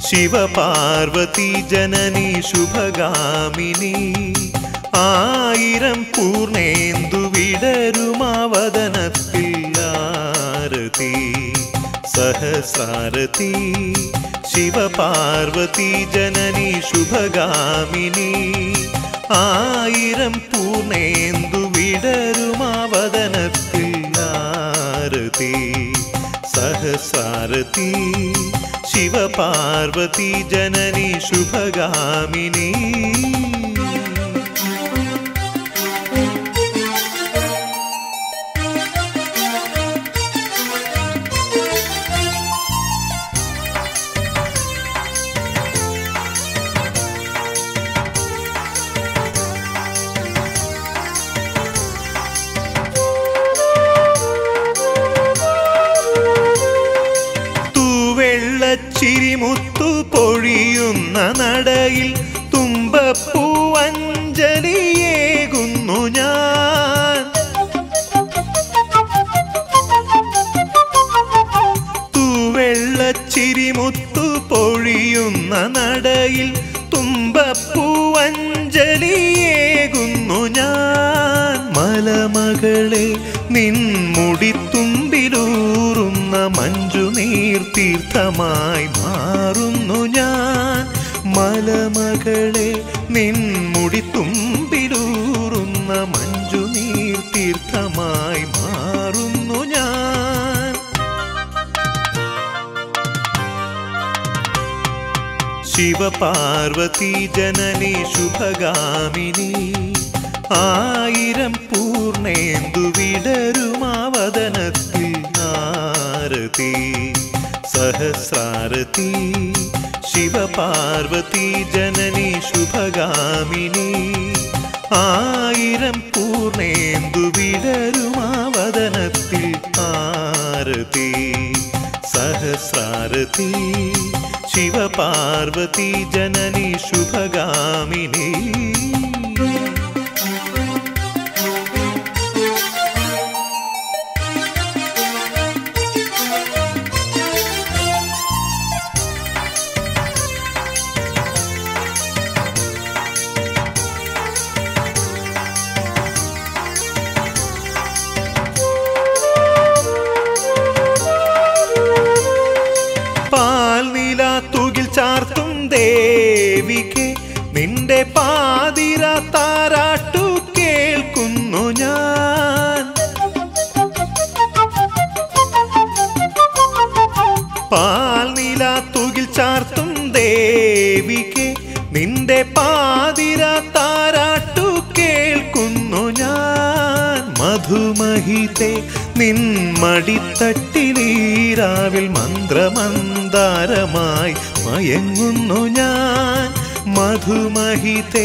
ശിവപാർവതി ജനനി ശുഭഗാമിനി ആയിരം പൂർണേന്ദു വിടരുമാവതനത്തിൽ ആരതി സഹസ്രാരതി ശിവപാർവതി ജനനി ശുഭഗാമിനി ആയിരം പൂർണേന്ദു വിടരുമാവതനത്തിൽ ആരതി സഹസ്രാരതി ശിവപാർവതി ജനനി ശുഭഗാമിനി തൂവെള്ളച്ചിരിമുത്തു പൊഴിയുന്ന നടയിൽ തുമ്പപ്പൂ അഞ്ജലിയേകുന്നു ഞാൻ തൂവെള്ളച്ചിരിമുത്തു പൊഴിയുന്ന നടയിൽ തുമ്പപ്പൂ അഞ്ജലിയേകുന്നു ഞാൻ മലമകളെ നിൻമുടിത്തുമ്പിലൂറുന്ന മഞ്ജുനീർ തീർത്ഥമായി മാറുന്നു ഞാൻ മലമകളെ നിൻമുടിത്തുമ്പിലൂറുന്ന മഞ്ജുനീർ തീർത്ഥമായി മാറുന്നു ഞാൻ ശിവപാർവതി ജനനി ശുഭഗാമിനി ആയിരം പൂർണേന്ദു വിടരുമാവതനത്തിൽ ആരതി സഹസ്രാരതി ശിവപാർവതി ജനനി ശുഭഗാമിനി ആയിരം പൂർണേന്ദു വിടരുമാവതനത്തിൽ ആരതി സഹസ്രാരതി ശിവപാർവതി ജനനി ശുഭഗാമിനി പാൽനില തുകിൽ ചാർത്തും ദേവിക്ക് നിന്റെ പാതിര താരാട്ടു കേൾക്കുന്നു ഞാൻ പാൽനില തുകിൽ ചാർത്തും ദേവിക്ക് നിന്റെ പാതിര താരാട്ടു കേൾക്കുന്നു ഞാൻ മധുമഹിതെ നിൻമടിത്തട്ടിലീരാവിൽ മന്ത്രമന്ദാരമായി മയങ്ങുന്നു ഞാൻ മധുമഹിതെ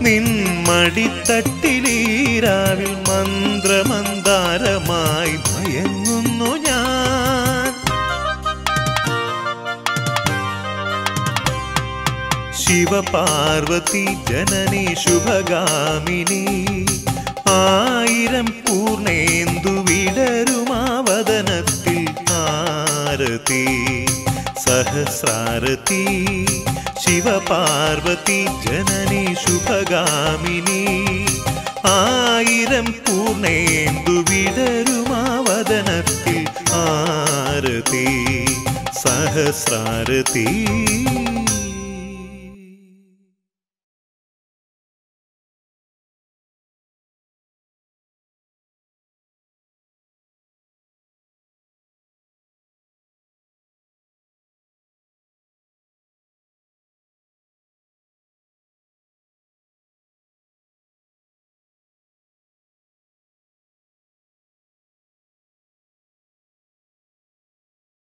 നിൻമടിത്തട്ടിലീരാവിൽ മന്ത്രമന്ദാരമായി മയങ്ങുന്നു ഞാൻ ശിവപാർവതി ജനനി ശുഭഗാമിനി ആയിരം പൂർണേന്ദു വിടരുമാവതനത്തിൽ ആരതി സഹസ്രാരതി ശിവപാർവതി ജനനി ശുഭഗാമിനി ആയിരം പൂർണേന്ദു വിടരുമാവതനത്തിൽ ആരതി സഹസ്രാരതി